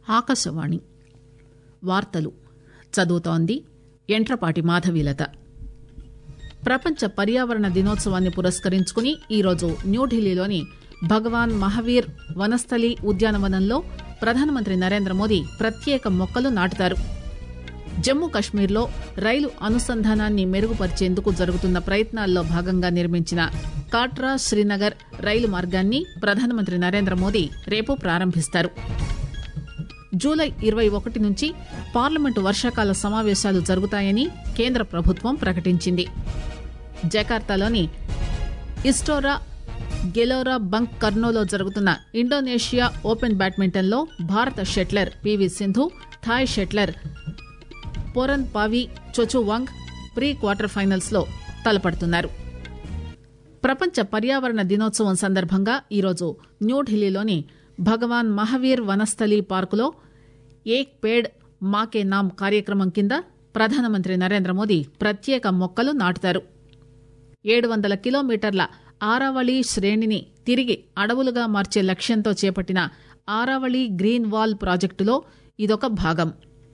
ఆకాశవాణి వార్తలు చదువుతోంది ఎంట్రపాటి మాధవీలత ప్రపంచ పర్యావరణ దినోత్సవాన్ని పురస్కరించుకుని ఈరోజు న్యూఢిల్లీలోని భగవాన్ మహావీర్ వనస్థలి ఉద్యానవనంలో ప్రధానమంత్రి నరేంద్ర మోదీ ప్రత్యేక మొక్కలు నాటుతారు జమ్మూ కశ్మీర్లో రైలు అనుసంధానాన్ని మెరుగుపరిచేందుకు జరుగుతున్న ప్రయత్నాల్లో భాగంగా నిర్మించిన కాట్రా శ్రీనగర్ రైలు మార్గాన్ని ప్రధానమంత్రి నరేంద్ర మోదీ రేపు ప్రారంభిస్తారు జూలై ఇరవై ఒకటి నుంచి పార్లమెంటు వర్షాకాల సమావేశాలు జరుగుతాయని కేంద్ర ప్రభుత్వం ప్రకటించింది జకార్తాలోని ఇస్టోరా గెలోరా బంక్ కర్నోలో జరుగుతున్న ఇండోనేషియా ఓపెన్ బ్యాడ్మింటన్లో భారత shuttler PV Sindhu Thai shuttler Pornpawee Chochuwong pre quarter finals లో తలపడుతున్నారు ప్రపంచ పర్యావరణ దినోత్సవం సందర్భంగా ఈరోజు న్యూఢిల్లీలోని భగవాన్ మహావీర్ వనస్థలి పార్కులో ఏక్ పేడ్ మాకే నామ్ కార్యక్రమం కింద ప్రధానమంత్రి నరేంద్ర మోదీ ప్రత్యేక మొక్కలు నాటుతారు ఏడు వందల కిలోమీటర్ల ఆరావళి శ్రేణిని తిరిగి అడవులుగా మార్చే లక్ష్యంతో చేపట్టిన ఆరావళి గ్రీన్ వాల్ ప్రాజెక్టులో ఇదొక భాగం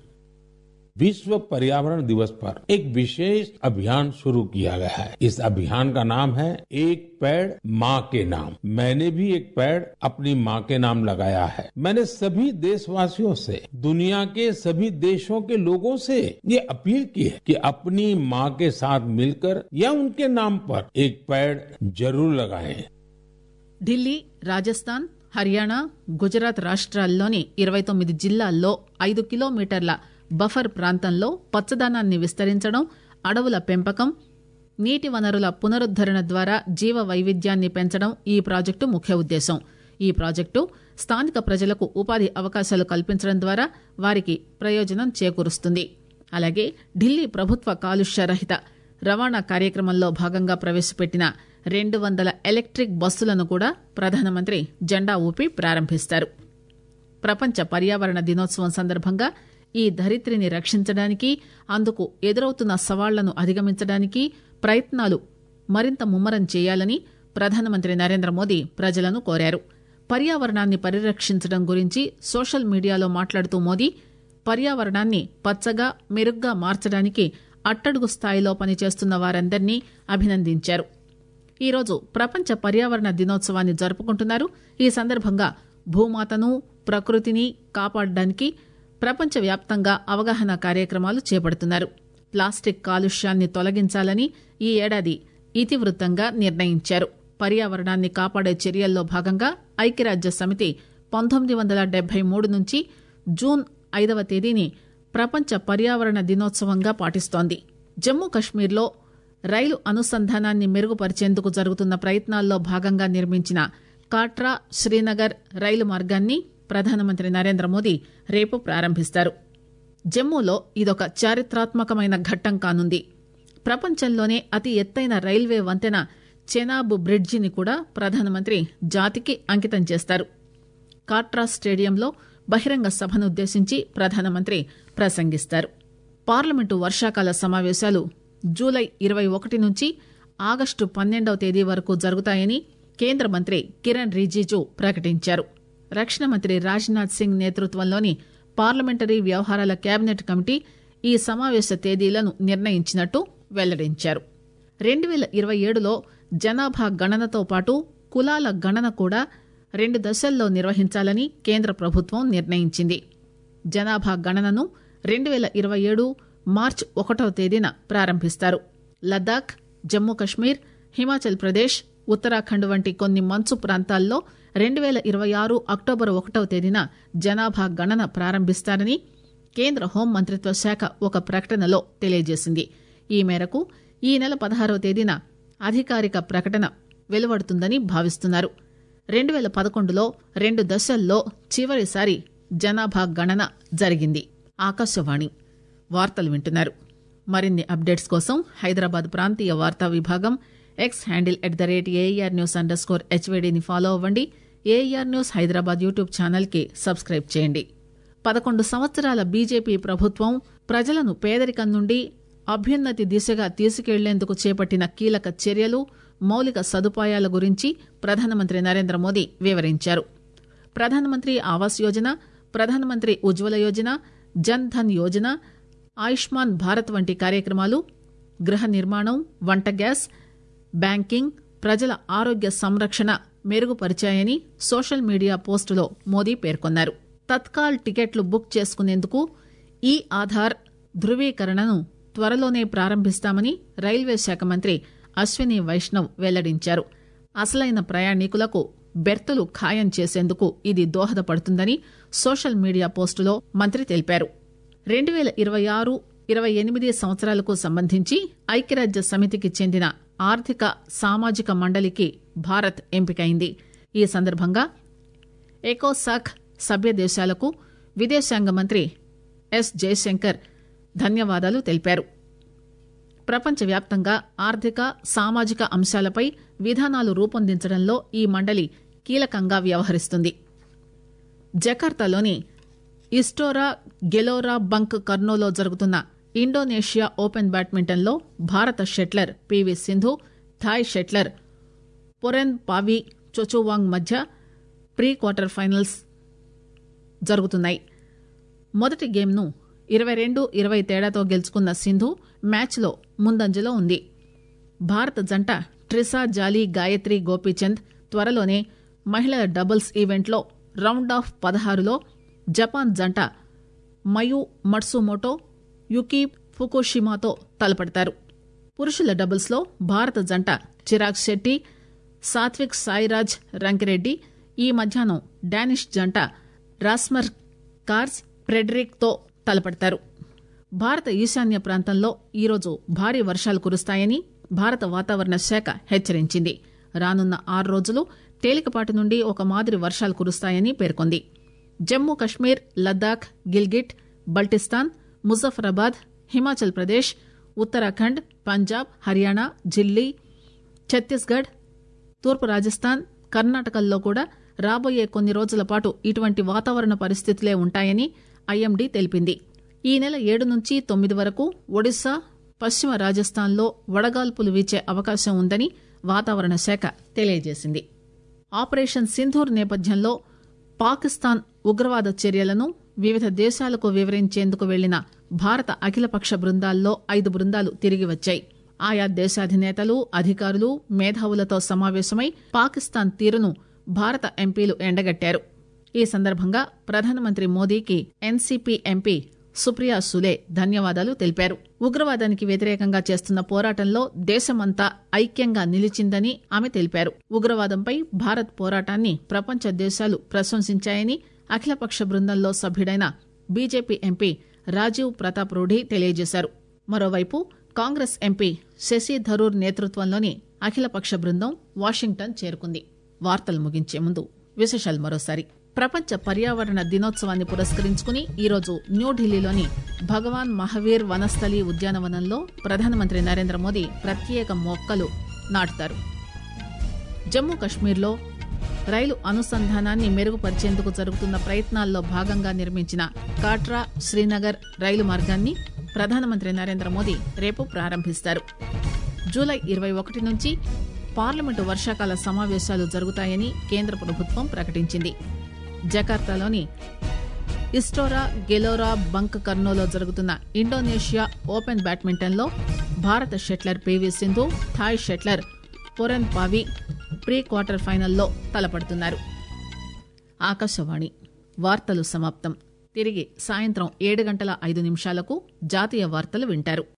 विश्व पर्यावरण दिवस पर एक विशेष अभियान शुरू किया गया है इस अभियान का नाम है एक पेड़ माँ के नाम मैंने भी एक पेड़ अपनी माँ के नाम लगाया है मैंने सभी देशवासियों से दुनिया के सभी देशों के लोगों से ये अपील की है कि अपनी माँ के साथ मिलकर या उनके नाम पर एक पेड़ जरूर लगाएं ఢిల్లీ రాజస్థాన్ హర్యానా గుజరాత్ రాష్ట్రాల్లోని ఇరవై తొమ్మిది జిల్లాల్లో ఐదు కిలోమీటర్ల బఫర్ ప్రాంతంలో పచ్చదనాన్ని విస్తరించడం అడవుల పెంపకం నీటి వనరుల పునరుద్దరణ ద్వారా జీవ వైవిధ్యాన్ని పెంచడం ఈ ప్రాజెక్టు ముఖ్య ఉద్దేశం ఈ ప్రాజెక్టు స్థానిక ప్రజలకు ఉపాధి అవకాశాలు కల్పించడం ద్వారా వారికి ప్రయోజనం చేకూరుస్తుంది అలాగే ఢిల్లీ ప్రభుత్వ కాలుష్య రహిత రవాణా కార్యక్రమంలో భాగంగా ప్రవేశపెట్టిన రెండు వందల ఎలక్ట్రిక్ బస్సులను కూడా ప్రధానమంత్రి జెండా ఊపి ప్రారంభిస్తారు ప్రపంచ పర్యావరణ దినోత్సవం సందర్భంగా ఈ ధరిత్రిని రక్షించడానికి అందుకు ఎదురవుతున్న సవాళ్లను అధిగమించడానికి ప్రయత్నాలు మరింత ముమ్మరం చేయాలని ప్రధానమంత్రి నరేంద్ర మోదీ ప్రజలను కోరారు పర్యావరణాన్ని పరిరక్షించడం గురించి సోషల్ మీడియాలో మాట్లాడుతూ మోదీ పర్యావరణాన్ని పచ్చగా మెరుగ్గా మార్చడానికి అట్టడుగు స్థాయిలో పనిచేస్తున్న వారందరినీ అభినందించారు ఈరోజు ప్రపంచ పర్యావరణ దినోత్సవాన్ని జరుపుకుంటున్నారు ఈ సందర్భంగా భూమాతను ప్రకృతిని కాపాడడానికి ప్రపంచవ్యాప్తంగా అవగాహన కార్యక్రమాలు చేపడుతున్నారు ప్లాస్టిక్ కాలుష్యాన్ని తొలగించాలని ఈ ఏడాది ఇతివృత్తంగా నిర్ణయించారు పర్యావరణాన్ని కాపాడే చర్యల్లో భాగంగా ఐక్యరాజ్య సమితి పంతొమ్మిది వందల డెబ్బై మూడు నుంచి జూన్ ఐదవ తేదీని ప్రపంచ పర్యావరణ దినోత్సవంగా పాటిస్తోంది జమ్మూ కశ్మీర్లో రైలు అనుసంధానాన్ని మెరుగుపరిచేందుకు జరుగుతున్న ప్రయత్నాల్లో భాగంగా నిర్మించిన కాట్రా శ్రీనగర్ రైలు మార్గాన్ని ప్రధానమంత్రి నరేంద్ర మోదీ రేపు ప్రారంభిస్తారు జమ్మూలో ఇదొక చారిత్రాత్మకమైన ఘట్టం కానుంది ప్రపంచంలోనే అతి ఎత్తైన రైల్వే వంతెన చెనాబ్ బ్రిడ్జిని కూడా ప్రధానమంత్రి జాతికి అంకితం చేస్తారు కాట్రా స్టేడియంలో బహిరంగ సభనుద్దేశించి ప్రధానమంత్రి ప్రసంగిస్తారు పార్లమెంటు వర్షాకాల సమావేశాలు జూలై ఇరవై ఒకటి నుంచి ఆగస్టు పన్నెండవ తేదీ వరకు జరుగుతాయని కేంద్ర మంత్రి కిరణ్ రిజిజు ప్రకటించారు రక్షణ మంత్రి రాజ్నాథ్ సింగ్ నేతృత్వంలోని పార్లమెంటరీ వ్యవహారాల కేబినెట్ కమిటీ ఈ సమావేశ తేదీలను నిర్ణయించినట్టు వెల్లడించారు రెండు పేల ఇరవై ఏడులో జనాభా గణనతో పాటు కులాల గణన కూడా రెండు దశల్లో నిర్వహించాలని కేంద్ర ప్రభుత్వం నిర్ణయించింది జనాభా గణనను రెండు పేల ఇరవై ఏడు మార్చి ఒకటవ తేదీన ప్రారంభిస్తారు లద్దాఖ్ జమ్మూ కశ్మీర్ హిమాచల్ ప్రదేశ్ ఉత్తరాఖండ్ వంటి కొన్ని మంచు ప్రాంతాల్లో రెండు పేల ఇరవై ఆరు అక్టోబర్ ఒకటవ తేదీన జనాభా గణన ప్రారంభిస్తారని కేంద్ర హోం మంత్రిత్వ శాఖ ఒక ప్రకటనలో తెలియజేసింది ఈ మేరకు ఈ నెల పదహారవ తేదీన అధికారిక ప్రకటన వెలువడుతుందని భావిస్తున్నారు రెండు పేల పదకొండులో రెండు దశల్లో చివరిసారి జనాభా గణన జరిగింది ఆకాశవాణి వార్తలు వింటున్నారు మరిన్ని అప్డేట్స్ కోసం హైదరాబాద్ ప్రాంతీయ వార్తా విభాగం X handle at the rate AIR news under score హెచ్వేడిని ఫాలో అవ్వండి AIR news Hyderabad YouTube channel కి సబ్స్క్రైబ్ చేయండి పదకొండు సంవత్సరాల బీజేపీ ప్రభుత్వం ప్రజలను పేదరికం నుండి అభ్యున్నతి దిశగా తీసుకెళ్లేందుకు చేపట్టిన కీలక చర్యలు మౌలిక సదుపాయాల గురించి ప్రధానమంత్రి నరేంద్ర మోదీ వివరించారు ప్రధానమంత్రి ఆవాస్ యోజన ప్రధానమంత్రి ఉజ్వల యోజన జన్ ధన్ యోజన ఆయుష్మాన్ భారత్ వంటి కార్యక్రమాలు గృహ నిర్మాణం వంట గ్యాస్ బ్యాంకింగ్ ప్రజల ఆరోగ్య సంరక్షణ మెరుగుపరిచాయని సోషల్ మీడియా పోస్టులో మోదీ పేర్కొన్నారు తత్కాల్ టికెట్లు బుక్ చేసుకునేందుకు ఈ ఆధార్ ధృవీకరణను త్వరలోనే ప్రారంభిస్తామని రైల్వే శాఖ మంత్రి అశ్విని వైష్ణవ్ వెల్లడించారు అసలైన ప్రయాణికులకు బెర్తులు ఖాయం చేసేందుకు ఇది దోహదపడుతుందని సోషల్ మీడియా పోస్టులో మంత్రి తెలిపారు రెండు పేల ఇరవై ఆరు ఇరవై ఎనిమిది సంవత్సరాలకు సంబంధించి ఐక్యరాజ్య సమితికి చెందిన ఆర్థిక సామాజిక మండలికి భారత్ ఎంపికైంది ఈ సందర్భంగా ఎకోసాక్ సభ్య దేశాలకు విదేశాంగ మంత్రి ఎస్ జయశంకర్ ధన్యవాదాలు తెలిపారు ప్రపంచవ్యాప్తంగా ఆర్థిక సామాజిక అంశాలపై విధానాలు రూపొందించడంలో ఈ మండలి కీలకంగా వ్యవహరిస్తుంది జకార్తాలోని ఇస్టోరా గెలోరా బంక్ కర్నోలో జరుగుతున్న ఇండోనేషియా ఓపెన్ బ్యాడ్మింటన్లో భారత shuttler PV Sindhu Thai shuttler Pornpawee Chochuwong మధ్య ప్రీ క్వార్టర్ ఫైనల్స్ జరుగుతున్నాయి మొదటి గేమ్ను ఇరవై రెండు ఇరవై తేడాతో గెలుచుకున్న సింధు మ్యాచ్లో ముందంజలో ఉంది భారత జంట ట్రిసా జాలీ గాయత్రి గోపీచంద్ త్వరలోనే మహిళల డబుల్స్ ఈవెంట్లో రౌండ్ ఆఫ్ పదహారులో జపాన్ జంట మయు మట్సుమోటో యుకీ ఫుకుషిమాతో తలపడతారు పురుషుల డబుల్స్లో భారత జంట చిరాగ్ శెట్టి సాత్విక్ సాయిరాజ్ రంకిరెడ్డి ఈ మధ్యాహ్నం డానిష్ జంట రాస్మర్ కార్స్ ఫ్రెడరిక్తో తలపడతారు భారత ఈశాన్య ప్రాంతంలో ఈరోజు భారీ వర్షాలు కురుస్తాయని భారత వాతావరణ శాఖ హెచ్చరించింది రానున్న ఆరు రోజులు తేలికపాటి నుండి ఒక మాదిరి వర్షాలు కురుస్తాయని పేర్కొంది జమ్మూ కశ్మీర్ లద్దాఖ్ గిల్గిట్ బల్టిస్తాన్ ముజఫరాబాద్ హిమాచల్ ప్రదేశ్ ఉత్తరాఖండ్ పంజాబ్ హర్యానా ఢిల్లీ ఛత్తీస్గఢ్ తూర్పు రాజస్థాన్ కర్ణాటకల్లో కూడా రాబోయే కొన్ని రోజుల పాటు ఇటువంటి వాతావరణ పరిస్థితులే ఉంటాయని ఐఎండీ తెలిపింది ఈ నెల ఏడు నుంచి తొమ్మిది వరకు ఒడిశా పశ్చిమ రాజస్థాన్లో వడగాల్పులు వీచే అవకాశం ఉందని వాతావరణ శాఖ తెలియజేసింది ఆపరేషన్ సింధూర్ నేపథ్యంలో పాకిస్తాన్ ఉగ్రవాద చర్యలను వివిధ దేశాలకు వివరించేందుకు వెళ్లిన భారత అఖిలపక్ష బృందాల్లో ఐదు బృందాలు తిరిగి వచ్చాయి ఆయా దేశాధినేతలు అధికారులు మేధావులతో సమావేశమై పాకిస్తాన్ తీరును భారత ఎంపీలు ఎండగట్టారు ఈ సందర్భంగా ప్రధానమంత్రి మోదీకి ఎన్సీపీ ఎంపీ సుప్రియా సులే ధన్యవాదాలు తెలిపారు ఉగ్రవాదానికి వ్యతిరేకంగా చేస్తున్న పోరాటంలో దేశమంతా ఐక్యంగా నిలిచిందని ఆమె తెలిపారు ఉగ్రవాదంపై భారత్ పోరాటాన్ని ప్రపంచ దేశాలు ప్రశంసించాయని అఖిలపక్ష బృందంలో సభ్యుడైన బీజేపీ ఎంపీ రాజీవ్ ప్రతాప్ రూఢి తెలియజేశారు మరోవైపు కాంగ్రెస్ ఎంపీ శశి థరూర్ నేతృత్వంలోని అఖిలపక్ష బృందం వాషింగ్టన్ చేరుకుంది వార్తలు ముగించే ముందు విశేషాలు మరోసారి ప్రపంచ పర్యావరణ దినోత్సవాన్ని పురస్కరించుకుని ఈరోజు న్యూఢిల్లీలోని భగవాన్ మహావీర్ వనస్థలి ఉద్యానవనంలో ప్రధానమంత్రి నరేంద్ర మోదీ ప్రత్యేక మొక్కలు నాటుతారు జమ్మూ కశ్మీర్లో రైలు అనుసంధానాన్ని మెరుగుపరిచేందుకు జరుగుతున్న ప్రయత్నాల్లో భాగంగా నిర్మించిన కాట్రా శ్రీనగర్ రైలు మార్గాన్ని ప్రధానమంత్రి నరేంద్ర మోదీ రేపు ప్రారంభిస్తారు జూలై ఇరవై ఒకటి నుంచి పార్లమెంటు వర్షాకాల సమావేశాలు జరుగుతాయని కేంద్ర ప్రభుత్వం ప్రకటించింది జకార్తాలోని ఇస్టోరా గెలోరా బంక్ కర్నోలో జరుగుతున్న ఇండోనేషియా ఓపెన్ బ్యాడ్మింటన్లో భారత shuttler PV Sindhu Thai shuttler Pornpawee pre quarter ఫైనల్లో తలపడుతున్నారు ఆకాశవాణి వార్తలు సమాప్తం తిరిగి సాయంత్రం ఏడు గంటల ఐదు నిమిషాలకు జాతీయ వార్తలు వింటారు